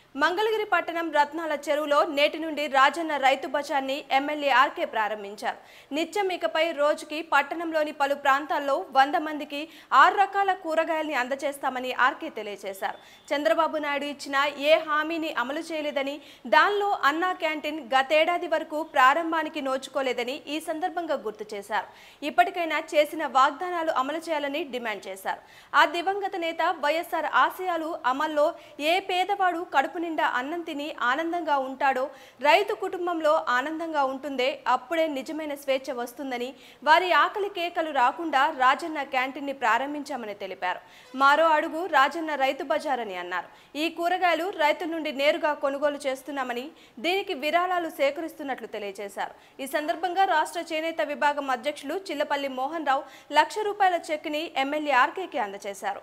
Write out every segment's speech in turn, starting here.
మంగళగిరి పట్టణం రత్నాల చెరువులో నేటి నుండి రాజన్న రైతు బజార్ని ఎమ్మెల్యే ఆర్కే ప్రారంభించారు నిత్యం ఇకపై రోజుకి పట్టణంలోని పలు ప్రాంతాల్లో వంద మందికి ఆరు రకాల కూరగాయల్ని అందజేస్తామని ఆర్కే తెలియజేశారు చంద్రబాబు నాయుడు ఇచ్చిన ఏ హామీని అమలు చేయలేదని దానిలో అన్నా క్యాంటీన్ గతేడాది వరకు ప్రారంభానికి నోచుకోలేదని ఈ సందర్భంగా గుర్తు చేశారు ఇప్పటికైనా చేసిన వాగ్దానాలు అమలు చేయాలని డిమాండ్ చేశారు ఆ దివంగత నేత వైఎస్ఆర్ ఆశయాలు అమల్లో ఏ పేదవాడు కడుపు నిండా అన్నం తిని ఆనందంగా ఉంటాడో రైతు కుటుంబంలో ఆనందంగా ఉంటుందే అప్పుడే నిజమైన స్వేచ్ఛ వస్తుందని వారి ఆకలి కేకలు రాకుండా రాజన్న క్యాంటీన్ని ప్రారంభించామని తెలిపారు మరో అడుగు రాజన్న రైతు బజార్ అని అన్నారు ఈ కూరగాయలు రైతుల నుండి నేరుగా కొనుగోలు చేస్తున్నామని దీనికి విరాళాలు సేకరిస్తున్నట్లు తెలియజేశారు ఈ సందర్భంగా రాష్ట్ర చేనేత విభాగం అధ్యక్షులు చిల్లపల్లి మోహన్ రావు లక్ష రూపాయల చెక్ని ఎమ్మెల్యే ఆర్కేకి అందజేశారు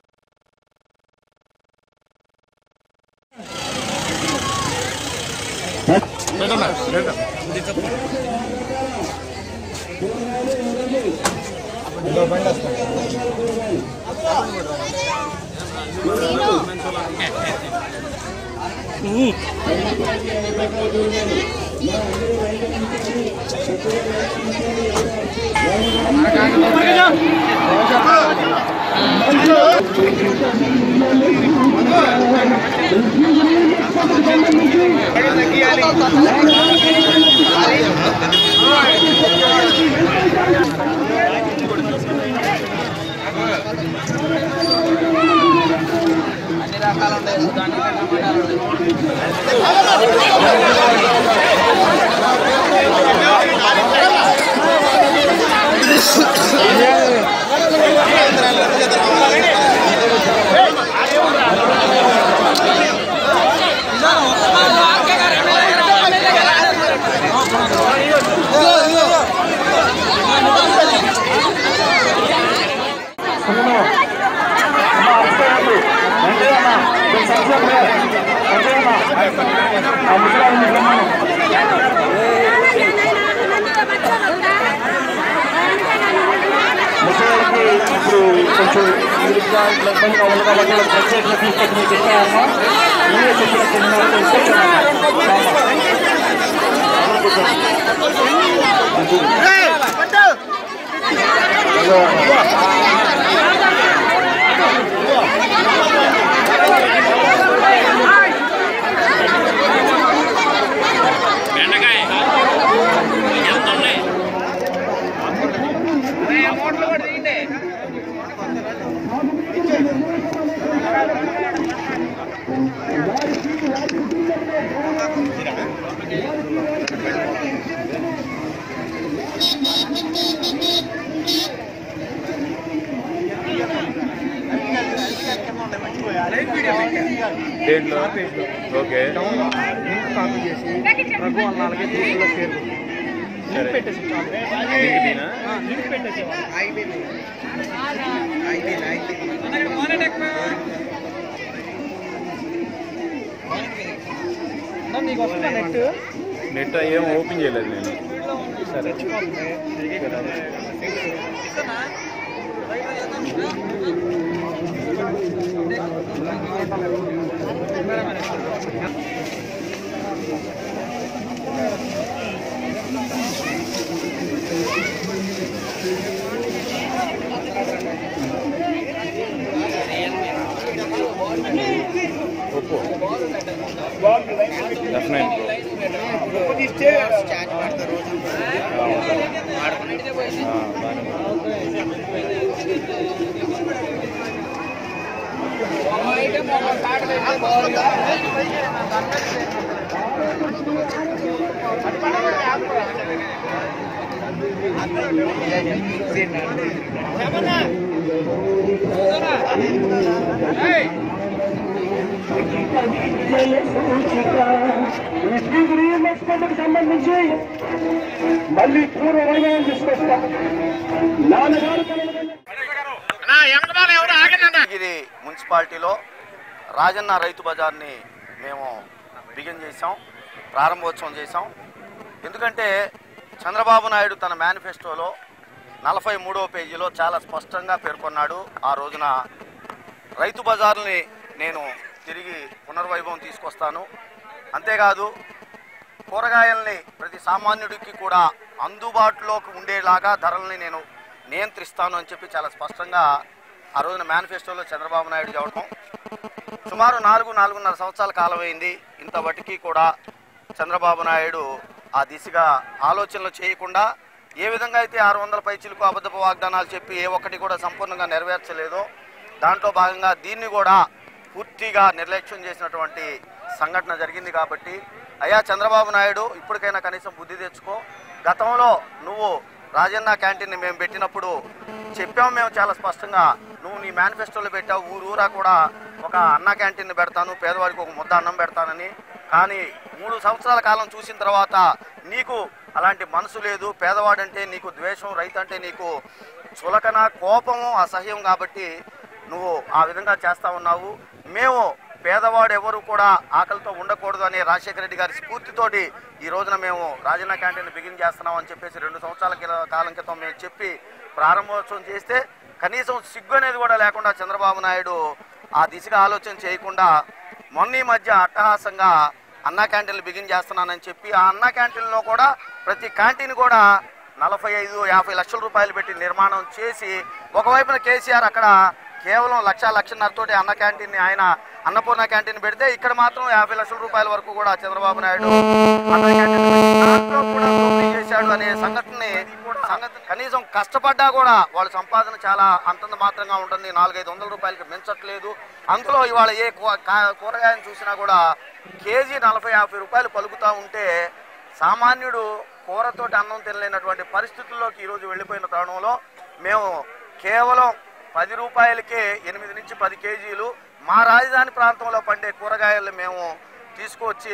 ముసలికి ఇప్పుడు కొంచెం ఇంగ్లీష్గా ఇట్లా ఇబ్బంది కావాలి కాబట్టి వాళ్ళకి ప్రత్యేకంగా తీసుకొచ్చి మీకు ఇస్తామమ్మా మీరే చెప్పిన చిన్న బెండకాయ ఎంత ఉన్నాయి దేంట్లో ఓకే కాపీ చేసి రఘు అన్నాళ్ళకి గ్రూపుల్లో పేరు లింక్ పెట్టేసి చాలు లింక్ దీనా లింక్ పెట్టేసి నీకు వస్తుందా నెట్ నెట్ ఏం ఓపెన్ చేయలేదు నేను సరే ఒప్పో ఎఫ్ నైన్ ప్రో సంబంధించి మళ్ళీ పూర్వ వైభవం తీసుకొస్తాం నాన్నగారు ఇది మున్సిపాలిటీలో రాజన్న రైతు బజార్ని మేము బిగిన్ చేసాం ప్రారంభోత్సవం చేసాం ఎందుకంటే చంద్రబాబు నాయుడు తన మేనిఫెస్టోలో నలభై మూడవ పేజీలో చాలా స్పష్టంగా పేర్కొన్నాడు ఆ రోజున రైతు బజార్ని నేను తిరిగి పునర్వైభవం తీసుకొస్తాను అంతేకాదు కూరగాయల్ని ప్రతి సామాన్యుడికి కూడా అందుబాటులోకి ఉండేలాగా ధరల్ని నేను నియంత్రిస్తాను అని చెప్పి చాలా స్పష్టంగా ఆ రోజున మేనిఫెస్టోలో చంద్రబాబు నాయుడు చెప్పడం సుమారు నాలుగు నాలుగున్నర సంవత్సరాల కాలం అయింది ఇంతవటికి కూడా చంద్రబాబు నాయుడు ఆ దిశగా ఆలోచనలు చేయకుండా ఏ విధంగా అయితే ఆరు వందల పైచిలకు అబద్ధపు వాగ్దానాలు చెప్పి ఏ ఒక్కటి కూడా సంపూర్ణంగా నెరవేర్చలేదో దాంట్లో భాగంగా దీన్ని కూడా పూర్తిగా నిర్లక్ష్యం చేసినటువంటి సంఘటన జరిగింది కాబట్టి అయ్యా చంద్రబాబు నాయుడు ఇప్పటికైనా కనీసం బుద్ధి తెచ్చుకో గతంలో నువ్వు రాజన్న క్యాంటీన్ని మేము పెట్టినప్పుడు చెప్పాము మేము చాలా స్పష్టంగా నువ్వు నీ మేనిఫెస్టోలో పెట్టావు ఊరూరా కూడా ఒక అన్న క్యాంటీన్ పెడతాను పేదవాడికి ఒక ముద్ద అన్నం పెడతానని కానీ మూడు సంవత్సరాల కాలం చూసిన తర్వాత నీకు అలాంటి మనసు లేదు పేదవాడంటే నీకు ద్వేషం రైతు అంటే నీకు చులకన కోపము అసహ్యం కాబట్టి నువ్వు ఆ విధంగా చేస్తా ఉన్నావు మేము పేదవాడు ఎవరు కూడా ఆకలితో ఉండకూడదు అనే రాజశేఖర రెడ్డి గారి స్ఫూర్తితోటి ఈ రోజున మేము రాజన్న క్యాంటీన్ బిగిన్ చేస్తున్నాం అని చెప్పేసి రెండు సంవత్సరాల కిల- కాలం క్రితం మేము చెప్పి ప్రారంభోత్సవం చేస్తే కనీసం సిగ్గు అనేది కూడా లేకుండా చంద్రబాబు నాయుడు ఆ దిశగా ఆలోచన చేయకుండా మొన్న ఈ మధ్య అట్టహాసంగా అన్నా క్యాంటీన్లు బిగిన్ చేస్తున్నానని చెప్పి ఆ అన్నా క్యాంటీన్లో కూడా ప్రతి క్యాంటీన్ కూడా నలభై ఐదు యాభై లక్షల రూపాయలు పెట్టి నిర్మాణం చేసి ఒకవైపున కేసీఆర్ అక్కడ కేవలం లక్ష లక్షన్నరతోటి అన్న క్యాంటీన్ ఆయన అన్నపూర్ణ క్యాంటీన్ పెడితే ఇక్కడ మాత్రం యాభై లక్షల రూపాయల వరకు కూడా చంద్రబాబు నాయుడు అన్న క్యాంటీన్ పెట్టి దాంట్లో కూడా దోపిడీ చేశాడు అనే సంఘటనని సంగతి కనీసం కష్టపడ్డా కూడా వాళ్ళ సంపాదన చాలా అంతంత మాత్రంగా ఉంటుంది నాలుగైదు వందల రూపాయలకి మించట్లేదు అందులో ఇవాళ ఏ కూ- కా- కూరగాయను చూసినా కూడా కేజీ నలభై యాభై రూపాయలు పలుకుతా ఉంటే సామాన్యుడు కూరతోటి అన్నం తినలేనటువంటి పరిస్థితుల్లోకి ఈరోజు వెళ్ళిపోయిన తరుణంలో మేము కేవలం పది రూపాయలకే ఎనిమిది నుంచి పది కేజీలు మా రాజధాని ప్రాంతంలో పండే కూరగాయలు మేము తీసుకొచ్చి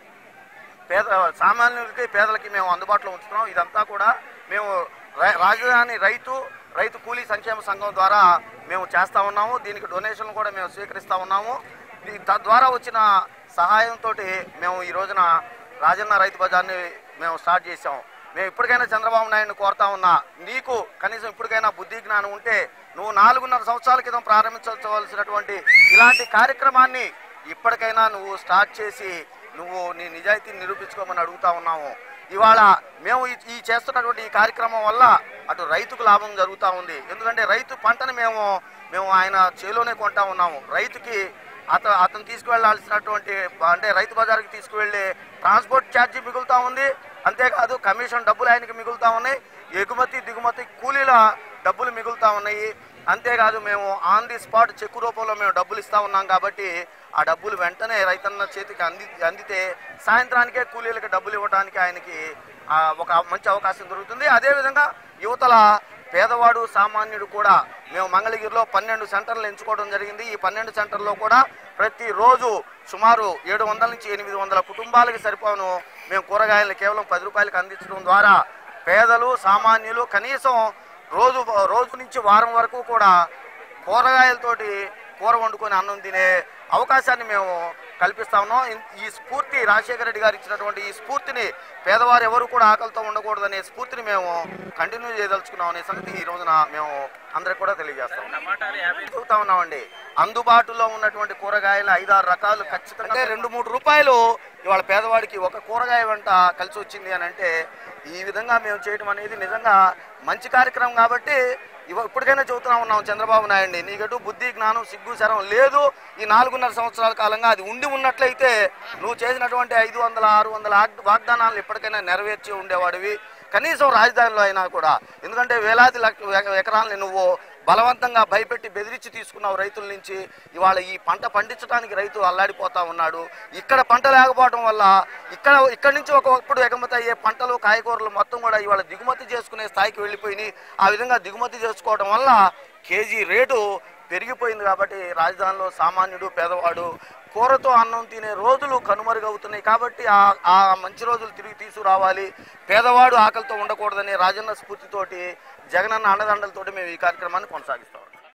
పేద సామాన్యులకి పేదలకి మేము అందుబాటులో ఉంచుతున్నాం ఇదంతా కూడా మేము ర- రాజధాని రైతు రైతు కూలీ సంక్షేమ సంఘం ద్వారా మేము చేస్తా ఉన్నాము దీనికి డొనేషన్లు కూడా మేము స్వీకరిస్తా ఉన్నాము దీ- తద్వారా వచ్చిన సహాయంతో మేము ఈ రోజున రాజన్న రైతు బజార్ని మేము స్టార్ట్ చేసాం మేము ఇప్పటికైనా చంద్రబాబు నాయుడిని కోరుతా ఉన్నా నీకు కనీసం ఇప్పటికైనా బుద్ధి జ్ఞానం ఉంటే నువ్వు నాలుగున్నర సంవత్సరాల క్రితం ప్రారంభించవలసినటువంటి ఇలాంటి కార్యక్రమాన్ని ఇప్పటికైనా నువ్వు స్టార్ట్ చేసి నువ్వు నీ నిజాయితీని నిరూపించుకోమని అడుగుతా ఉన్నాము ఇవాళ మేము ఈ- ఈ చేస్తున్నటువంటి ఈ కార్యక్రమం వల్ల అటు రైతుకు లాభం జరుగుతూ ఉంది ఎందుకంటే రైతు పంటను మేము మేము ఆయన చేలోనే కొంటా ఉన్నాము రైతుకి అత అతను తీసుకువెళ్లాల్సినటువంటి అంటే రైతు బజార్కి తీసుకువెళ్ళే ట్రాన్స్పోర్ట్ ఛార్జీ మిగులుతా ఉంది అంతేకాదు కమిషన్ డబ్బులు ఆయనకి మిగులుతా ఉన్నాయి ఎగుమతి దిగుమతి కూలీల డబ్బులు మిగులుతా ఉన్నాయి అంతేకాదు మేము ఆన్ ది స్పాట్ చెక్కు రూపంలో మేము డబ్బులు ఇస్తా ఉన్నాం కాబట్టి ఆ డబ్బులు వెంటనే రైతన్న చేతికి అంది అందితే సాయంత్రానికే కూలీలకు డబ్బులు ఇవ్వడానికి ఆయనకి ఆ, ఒక మంచి అవకాశం దొరుకుతుంది అదేవిధంగా యువతల పేదవాడు సామాన్యుడు కూడా మేము మంగళగిరిలో పన్నెండు సెంటర్లు ఎంచుకోవడం జరిగింది ఈ పన్నెండు సెంటర్లో కూడా ప్రతిరోజు సుమారు ఏడు వందల నుంచి ఎనిమిది వందల కుటుంబాలకి సరిపోను మేము కూరగాయలు కేవలం పది రూపాయలకు అందించడం ద్వారా పేదలు సామాన్యులు కనీసం రోజు రోజు నుంచి వారం వరకు కూడా కూరగాయలతోటి కూర వండుకొని అన్నం తినే అవకాశాన్ని మేము కల్పిస్తా ఉన్నాం ఇన్- ఈ స్ఫూర్తి రాజశేఖర రెడ్డి గారు ఇచ్చినటువంటి ఈ స్ఫూర్తిని పేదవారు ఎవరు కూడా ఆకలితో ఉండకూడదనే స్ఫూర్తిని మేము కంటిన్యూ చేయదలుచుకున్నాం అనే సంగతి ఈ రోజున మేము అందరికి కూడా తెలియజేస్తాం చెబుతా ఉన్నామండి అందుబాటులో ఉన్నటువంటి కూరగాయలు ఐదారు రకాలు ఖచ్చితంగా అంటే రెండు మూడు రూపాయలు ఇవాళ పేదవాడికి ఒక కూరగాయ వెంట కలిసి వచ్చింది అని అంటే ఈ విధంగా మేము చేయడం అనేది నిజంగా మంచి కార్యక్రమం కాబట్టి ఇవ ఇప్పటికైనా చెబుతున్నా ఉన్నాం చంద్రబాబు నాయుడిని నీకటు బుద్ధి జ్ఞానం సిగ్గు శరం లేదు ఈ నాలుగున్నర సంవత్సరాల కాలంగా అది ఉండి ఉన్నట్లయితే నువ్వు చేసినటువంటి ఐదు వందల ఆరు వందల ఆగ్- వాగ్దానాలను ఎప్పటికైనా నెరవేర్చి ఉండేవాడివి కనీసం రాజధానిలో అయినా కూడా ఎందుకంటే వేలాది లక్ష ఎక- ఎకరాలని నువ్వు బలవంతంగా భయపెట్టి బెదిరించి తీసుకున్నావు రైతుల నుంచి ఇవాళ ఈ పంట పండించడానికి రైతు అల్లాడిపోతా ఉన్నాడు ఇక్కడ పంట లేకపోవడం వల్ల ఇక్కడ ఇక్కడ నుంచి ఒకప్పుడు ఎగుమతి అయ్యే పంటలు కాయగూరలు మొత్తం కూడా ఇవాళ దిగుమతి చేసుకునే స్థాయికి వెళ్ళిపోయినాయి ఆ విధంగా దిగుమతి చేసుకోవడం వల్ల కేజీ రేటు పెరిగిపోయింది కాబట్టి రాజధానిలో సామాన్యుడు పేదవాడు కూరతో అన్నం తినే రోజులు కనుమరుగవుతున్నాయి కాబట్టి ఆ ఆ మంచి రోజులు తిరిగి తీసుకురావాలి పేదవాడు ఆకలితో ఉండకూడదనే రాజన్న స్ఫూర్తితోటి జగనన్న అండదండలతోటి మేము ఈ కార్యక్రమాన్ని కొనసాగిస్తాం